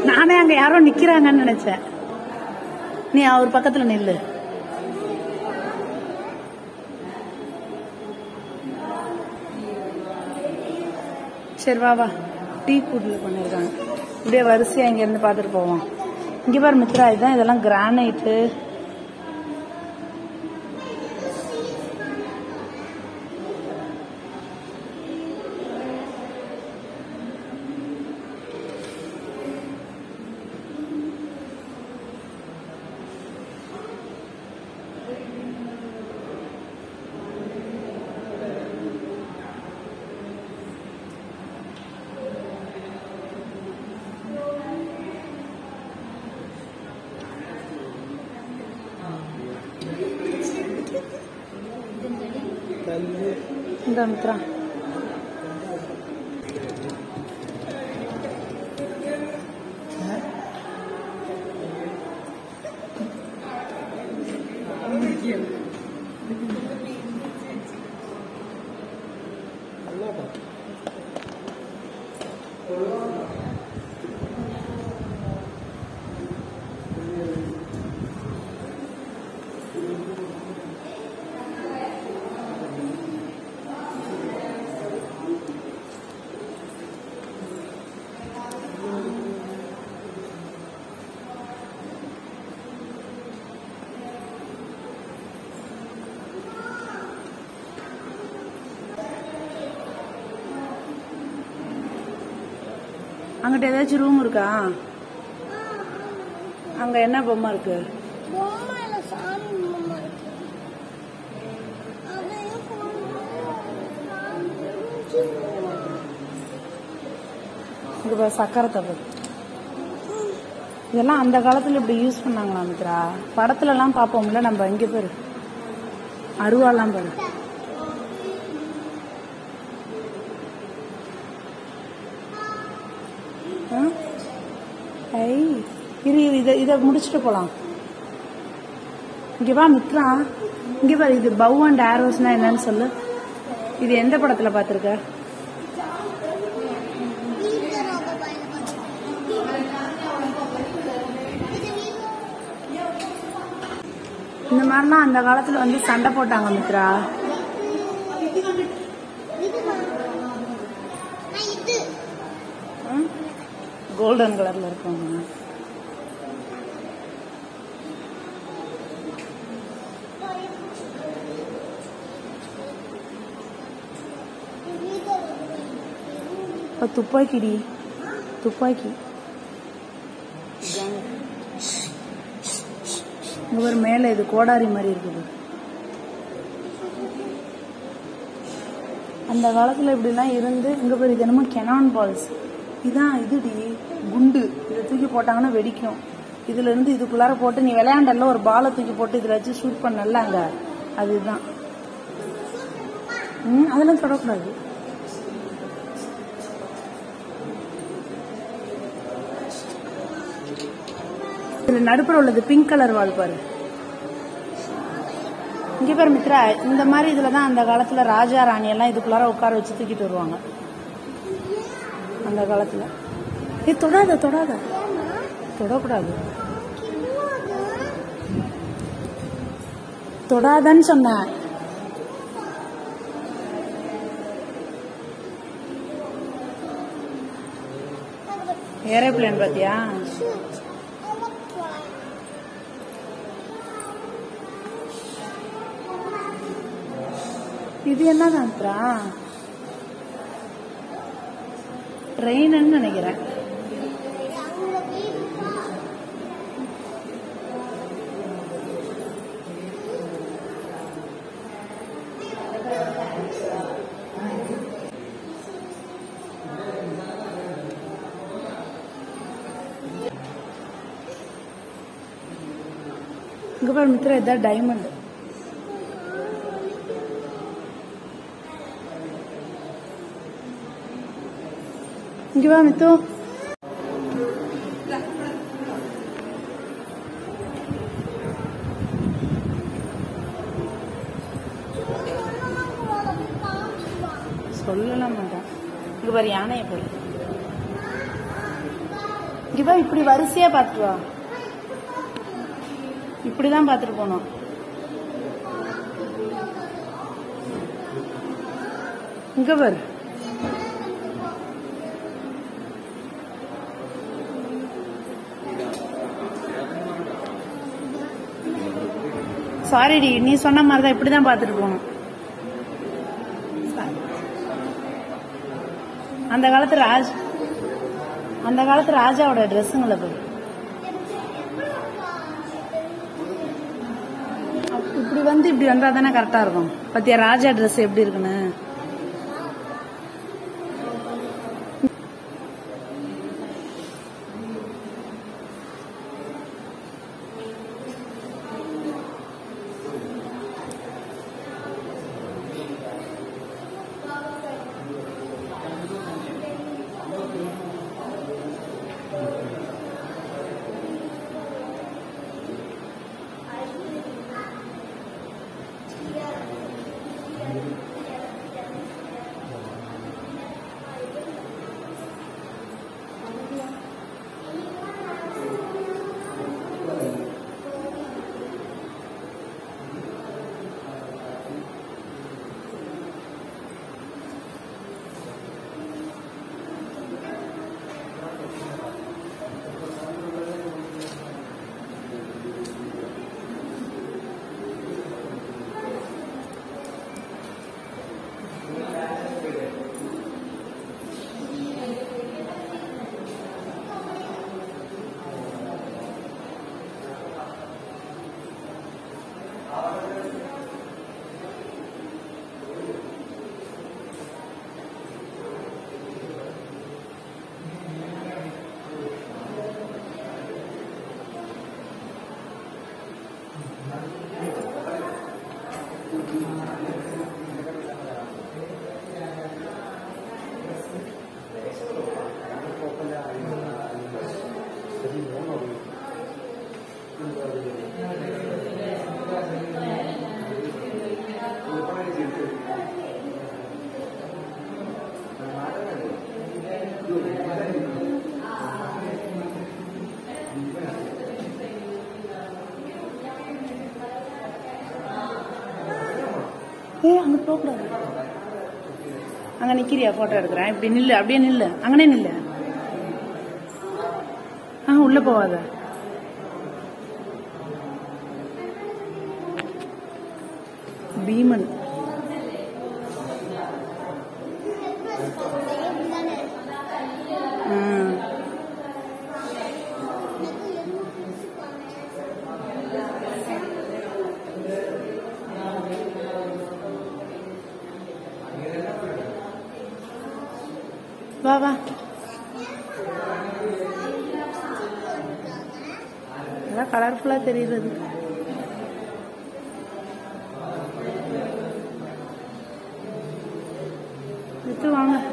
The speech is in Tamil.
நானே அங்க யாரோ நிக்கிறாங்கன்னு நினைச்சேன் நீ அவர் பக்கத்துல நில்லு சரி வா வா டீ கூட்டில் பண்ணியிருக்காங்க இப்படியே வரிசையா இங்க இருந்து பார்த்துட்டு போவோம் இங்க பாரு மித்ரா இதுதான் இதெல்லாம் கிரானைட்டு இந்த மித்ரா அங்கிட்ட ஏதாச்சும் ரூம் இருக்கா அங்க என்ன பொம்மை இருக்கு பொம்மையில சாமி பொம்மை இருக்கு. அதையும் கொண்டு இங்க பாரு சக்கரை தப்பு இதெல்லாம் அந்த காலத்துல இப்படி யூஸ் பண்ணாங்களா மித்ரா படத்துல எல்லாம் பாப்போம்ல நம்ம இங்க பாரு அருவாலாம் பாரு ஆ? ஐ இரு இரு, இதை இதை முடிச்சுட்டு போலாம் இங்க வா மித்ரா இங்க பாரு இது பவ் அண்ட் ஆரோஸ்னா என்னன்னு சொல்லு இது எந்த படத்துல பாத்திருக்க வீரராக பயணப்பட்டு. இது இந்த மாதிரிலாம் அந்த காலத்துல வந்து சண்டை போட்டாங்க மித்ரா இது இது கோல்டன் கலர்ல இருக்கும் இப்ப துப்பாக்கிடி துப்பாக்கி இங்க ஒரு மேல இது கோடாரி மாதிரி இருக்குது அந்த காலத்துல இப்படிலாம் இருந்து இங்க பேர் இது என்னமோ கெனான் பால்ஸ் இதான் இதுடி குண்டு இதை தூக்கி போட்டாங்கன்னா வெடிக்கும் இதுல இருந்து இதுக்குள்ளார போட்டு நீ விளையாண்டல்ல ஒரு பாலை தூக்கி போட்டு இதுல வச்சு ஷூட் பண்ணல அங்க அதுதான் ம் அதெல்லாம் தொடக்கூடாது இதுல நடுப்புற உள்ளது பிங்க் கலர் வால் பாரு இங்க பாரு மித்ரா இந்த மாதிரி இதுல தான் அந்த காலத்துல ராஜா ராணி எல்லாம் இதுக்குள்ளார உட்கார வச்சு தூக்கிட்டு வருவாங்க அந்த காலத்துல ஏ தொடாத தொடாத தொடக்கூடாது தொடாதன்னு சொன்னேன் ஏரோப்ளேன் பாத்தியா இது என்ன மித்ரா ட்ரெயின்னு நினைக்கிறேன் இங்க பாரு மித்ரா இதான் டைமண்ட் இங்க வா மித்து சொல்லலாம் மாட்டான் இங்க பாரு யானையை பாரு இங்க வா இப்படி வரிசையா பார்த்துட்டு வா இப்படிதான் பார்த்துட்டு போனோம் இங்க பாரு சாரிடி நீ சொன்ன மாதிரி தான் இப்படிதான் பார்த்துட்டு போகணும் அந்த காலத்து ராஜ் அந்த காலத்து ராஜாவோட ட்ரெஸ்ஸுங்களை போய் இப்படி வந்து இப்படி வந்தா தானே கரெக்டா இருக்கும் பத்தியா ராஜா ட்ரெஸ் எப்படி இருக்குன்னு ஏ அங்க போக கூடாது அங்க நிக்கிறியா போட்டோ எடுக்கிறேன் இப்படி நில்லு அப்படியே நில்லு அங்கனே நில்லு ஆ உள்ள போவாத பீமன் ஆ. வா வா நல்லா கலர்ஃபுல்லா தெரியுறது எடுத்து வாங்க